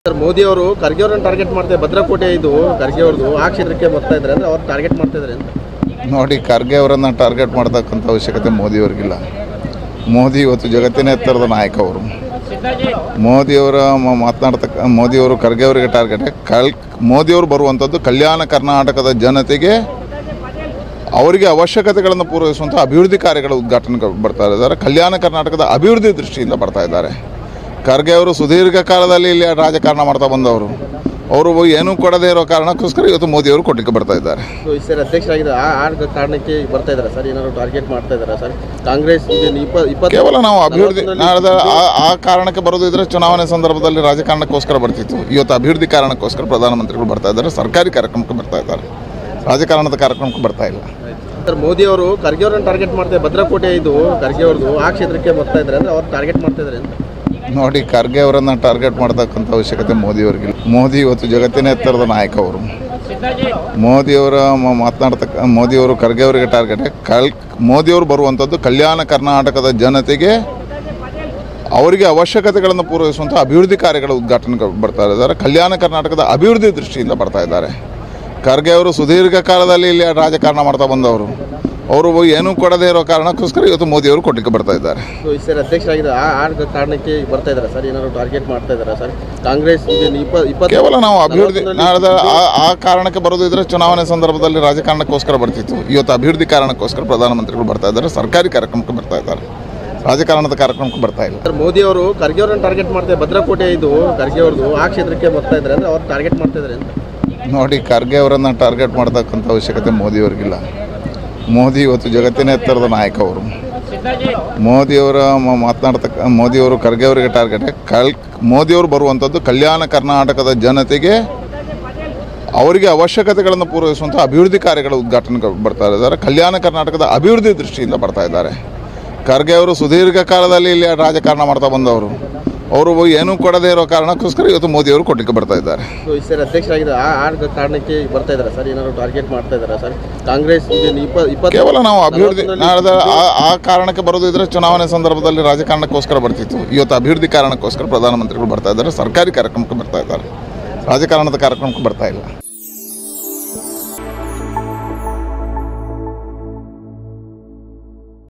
sir Modi ಅವರು ಖರ್ಗೆ ಅವರನ್ನು target ಮಾಡ್ತಾರೆ ಭದ್ರಕೋಟೆ ಇದು ಖರ್ಗೆ ಅವ್ರದ್ದು ಆ ಕ್ಷೇತ್ರಕ್ಕೆ ಬರ್ತಾ ಇದ್ದಾರೆ ಅಂದ್ರೆ ಅವ್ರು ಟಾರ್ಗೆಟ್ ಮಾಡ್ತಾ ಇದ್ದಾರೆ ಅಂತ ನೋಡಿ ಖರ್ಗೆ ಅವರನ್ನು ಟಾರ್ಗೆಟ್ ಮಾಡ್ತಕ್ಕಂಥ ಅವಶ್ಯಕತೆ ಮೋದಿಯವರಿಗಿಲ್ಲ ಮೋದಿ ಇವತ್ತು ಜಗತ್ತಿನ ಎತ್ತರದ ನಾಯಕ ಅವರು ಮೋದಿಯವರ ಮ- ಮಾತನಾಡ್ತಕ್ಕ ಮೋದಿಯವರು ಖರ್ಗೆ ಅವರಿಗೆ ಟಾರ್ಗೆಟ್ ಕಲ್ ಮೋದಿಯವರು ಬರುವಂಥದ್ದು ಕಲ್ಯಾಣ ಕರ್ನಾಟಕದ ಜನತೆಗೆ ಅವರಿಗೆ ಅವಶ್ಯಕತೆಗಳನ್ನು ಪೂರೈಸುವಂಥ ಅಭಿವೃದ್ಧಿ ಕಾರ್ಯಗಳ ಉದ್ಘಾಟನೆಗೆ ಬರ್ತಾ ಇದ್ದಾರೆ ಕಲ್ಯಾಣ ಕರ್ನಾಟಕದ ಅಭಿವೃದ್ಧಿ ದೃಷ್ಟಿಯಿಂದ ಬರ್ತಾ ಇದ್ದಾರೆ ಖರ್ಗೆ ಅವರು ಸುದೀರ್ಘ ಕಾಲದಲ್ಲಿ ಇಲ್ಲಿ ರಾಜಕಾರಣ ಮಾಡ್ತಾ ಬಂದವರು ಅವರು ಏನೂ ಕೊಡದೇ ಇರೋ ಕಾರಣಕ್ಕೋಸ್ಕರ ಇವತ್ತು ಮೋದಿಯವರು ಕೊಡಲಿಕ್ಕೆ ಬರ್ತಾ ಇದ್ದಾರೆ ಸೊ ಈ ಸರ್ ಅಧ್ಯಕ್ಷರಾಗಿದೆ ಆ ಆ ಕಾರಣಕ್ಕೆ ಬರ್ತಾ ಇದ್ದಾರೆ ಸರ್ ಏನಾದ್ರು ಟಾರ್ಗೆಟ್ ಮಾಡ್ತಾ ಇದ್ದಾರೆ ಸರ್ ಕಾಂಗ್ರೆಸ್ ಈಗ ಇಪ್ಪ ಇಪ್ಪತ್ತು ಕೇವಲ ನಾವು ಅಭಿವೃದ್ಧಿ ನಾಳೆ ಆ- ಆ ಕಾರಣಕ್ಕೆ ಬರೋದಿದ್ರೆ ಚುನಾವಣೆ ಸಂದರ್ಭದಲ್ಲಿ ರಾಜಕಾರಣಕ್ಕೋಸ್ಕರ ಬರ್ತಿತ್ತು ಇವತ್ತು ಅಭಿವೃದ್ಧಿ ಕಾರಣಕ್ಕೋಸ್ಕರ ಪ್ರಧಾನಮಂತ್ರಿಗಳು ಬರ್ತಾ ಇದ್ದಾರೆ ಸರ್ಕಾರಿ ಕಾರ್ಯಕ್ರಮಕ್ಕೆ ಬರ್ತಾ ಇದ್ದಾರೆ ರಾಜಕಾರಣದ ಕಾರ್ಯಕ್ರಮಕ್ಕೆ ಬರ್ತಾ ಇಲ್ಲ ಸರ್ ಮೋದಿ ಅವರು ಖರ್ಗೆ ಅವರನ್ನು ಟಾರ್ಗೆಟ್ ಮಾಡ್ತಾರೆ ಭದ್ರಕೋಟೆ ಇದು ಖರ್ಗೆ ಅವ್ರದ್ದು ಆ ಕ್ಷೇತ್ರಕ್ಕೆ ಬರ್ತಾ ಇದ್ದಾರೆ ಅಂದ್ರೆ ಅವ್ರು ಟಾರ್ಗೆಟ್ ಮಾಡ್ತಾ ಇದ್ದಾರೆ ಅಂತ ನೋಡಿ ಖರ್ಗೆ ಅವರನ್ನು ಟಾರ್ಗೆಟ್ ಮಾಡ್ತಕ್ಕಂಥ ಅವಶ್ಯಕತೆ ಮೋದಿಯವರಿಗಿಲ್ಲ ಮೋದಿ ಇವತ್ತು ಜಗತ್ತಿನ ಎತ್ತರದ ನಾಯಕ ಅವರು ಮೋದಿಯವರ ಮ- ಮಾತನಾಡ್ತಕ್ಕ ಮೋದಿಯವರು ಖರ್ಗೆ ಅವರಿಗೆ ಟಾರ್ಗೆಟ್ ಕಲ್ ಮೋದಿಯವರು ಬರುವಂಥದ್ದು ಕಲ್ಯಾಣ ಕರ್ನಾಟಕದ ಜನತೆಗೆ ಅವರಿಗೆ ಅವಶ್ಯಕತೆಗಳನ್ನು ಪೂರೈಸುವಂಥ ಅಭಿವೃದ್ಧಿ ಕಾರ್ಯಗಳ ಉದ್ಘಾಟನೆಗೆ ಬರ್ತಾ ಇದ್ದಾರೆ ಕಲ್ಯಾಣ ಕರ್ನಾಟಕದ ಅಭಿವೃದ್ಧಿ ದೃಷ್ಟಿಯಿಂದ ಬರ್ತಾ ಇದ್ದಾರೆ ಖರ್ಗೆ ಅವರು ಸುದೀರ್ಘ ಕಾಲದಲ್ಲಿ ಇಲ್ಲಿ ರಾಜಕಾರಣ ಮಾಡ್ತಾ ಬಂದವರು ಅವರು ಏನೂ ಕೊಡದೇ ಇರೋ ಕಾರಣಕ್ಕೋಸ್ಕರ ಇವತ್ತು ಮೋದಿಯವರು ಕೊಡಲಿಕ್ಕೆ ಬರ್ತಾ ಇದ್ದಾರೆ ಸೊ ಈ ಸರ್ ಅಧ್ಯಕ್ಷರಾಗಿದೆ ಆ ಆ ಕಾರಣಕ್ಕೆ ಬರ್ತಾ ಇದ್ದಾರೆ ಸರ್ ಏನಾದ್ರು ಟಾರ್ಗೆಟ್ ಮಾಡ್ತಾ ಇದ್ದಾರೆ ಸರ್ ಕಾಂಗ್ರೆಸ್ ಈಗ ಇಪ್ಪ ಇಪ್ಪತ್ತು ಕೇವಲ ನಾವು ಅಭಿವೃದ್ಧಿ ನಾಳೆ ಆ- ಆ ಕಾರಣಕ್ಕೆ ಬರೋದಿದ್ರೆ ಚುನಾವಣೆ ಸಂದರ್ಭದಲ್ಲಿ ರಾಜಕಾರಣಕ್ಕೋಸ್ಕರ ಬರ್ತಿತ್ತು ಇವತ್ತು ಅಭಿವೃದ್ಧಿ ಕಾರಣಕ್ಕೋಸ್ಕರ ಪ್ರಧಾನಮಂತ್ರಿಗಳು ಬರ್ತಾ ಇದ್ದಾರೆ ಸರ್ಕಾರಿ ಕಾರ್ಯಕ್ರಮಕ್ಕೆ ಬರ್ತಾ ಇದ್ದಾರೆ ರಾಜಕಾರಣದ ಕಾರ್ಯಕ್ರಮಕ್ಕೆ ಬರ್ತಾ ಇಲ್ಲ ಸರ್ ಮೋದಿ ಅವರು ಖರ್ಗೆ ಅವರನ್ನು ಟಾರ್ಗೆಟ್ ಮಾಡ್ತಾರೆ ಭದ್ರಕೋಟೆ ಇದು ಖರ್ಗೆ ಅವ್ರದ್ದು ಆ ಕ್ಷೇತ್ರಕ್ಕೆ ಬರ್ತಾ ಇದ್ದಾರೆ ಅಂದ್ರೆ ಅವ್ರು ಟಾರ್ಗೆಟ್ ಮಾಡ್ತಾ ಇದ್ದಾರೆ ಅಂತ ನೋಡಿ ಖರ್ಗೆ ಅವರನ್ನು ಟಾರ್ಗೆಟ್ ಮಾಡ್ತಕ್ಕಂಥ ಅವಶ್ಯಕತೆ ಮೋದಿಯವರಿಗಿಲ್ಲ ಮೋದಿ ಇವತ್ತು ಜಗತ್ತಿನ ಎತ್ತರದ ನಾಯಕ ಅವರು ಮೋದಿಯವರ ಮ- ಮಾತನಾಡ್ತಕ್ಕ ಮೋದಿಯವರು ಖರ್ಗೆ ಅವರಿಗೆ ಟಾರ್ಗೆಟ್ ಕಲ್ ಮೋದಿಯವರು ಬರುವಂಥದ್ದು ಕಲ್ಯಾಣ ಕರ್ನಾಟಕದ ಜನತೆಗೆ ಅವರಿಗೆ ಅವಶ್ಯಕತೆಗಳನ್ನು ಪೂರೈಸುವಂಥ ಅಭಿವೃದ್ಧಿ ಕಾರ್ಯಗಳ ಉದ್ಘಾಟನೆಗೆ ಬರ್ತಾ ಇದ್ದಾರೆ ಕಲ್ಯಾಣ ಕರ್ನಾಟಕದ ಅಭಿವೃದ್ಧಿ ದೃಷ್ಟಿಯಿಂದ ಬರ್ತಾ ಇದ್ದಾರೆ ಖರ್ಗೆ ಅವರು ಸುದೀರ್ಘ ಕಾಲದಲ್ಲಿ ಇಲ್ಲಿ ರಾಜಕಾರಣ ಮಾಡ್ತಾ ಬಂದವರು ಅವರು ಏನೂ ಕೊಡದೇ ಇರೋ ಕಾರಣಕ್ಕೋಸ್ಕರ ಇವತ್ತು ಮೋದಿಯವರು ಕೊಡಲಿಕ್ಕೆ ಬರ್ತಾ ಇದ್ದಾರೆ ಸೊ ಈ ಸರ್ ಅಧ್ಯಕ್ಷರಾಗಿದೆ ಆ ಆ ಕಾರಣಕ್ಕೆ ಬರ್ತಾ ಇದ್ದಾರೆ ಸರ್ ಏನಾದ್ರು ಟಾರ್ಗೆಟ್ ಮಾಡ್ತಾ ಇದ್ದಾರೆ ಸರ್ ಕಾಂಗ್ರೆಸ್ ಈಗ ಇಪ್ಪ ಇಪ್ಪತ್ತು ಕೇವಲ ನಾವು ಅಭಿವೃದ್ಧಿ ನಾಳೆ ಆ- ಆ ಕಾರಣಕ್ಕೆ ಬರೋದಿದ್ರೆ ಚುನಾವಣೆ ಸಂದರ್ಭದಲ್ಲಿ ರಾಜಕಾರಣಕ್ಕೋಸ್ಕರ ಬರ್ತಿತ್ತು ಇವತ್ತು ಅಭಿವೃದ್ಧಿ ಕಾರಣಕ್ಕೋಸ್ಕರ ಪ್ರಧಾನಮಂತ್ರಿಗಳು ಬರ್ತಾ ಇದ್ದಾರೆ ಸರ್ಕಾರಿ ಕಾರ್ಯಕ್ರಮಕ್ಕೆ ಬರ್ತಾ ಇದ್ದಾರೆ ರಾಜಕಾರಣದ ಕಾರ್ಯಕ್ರಮಕ್ಕೆ ಬರ್ತಾ ಇಲ್ಲ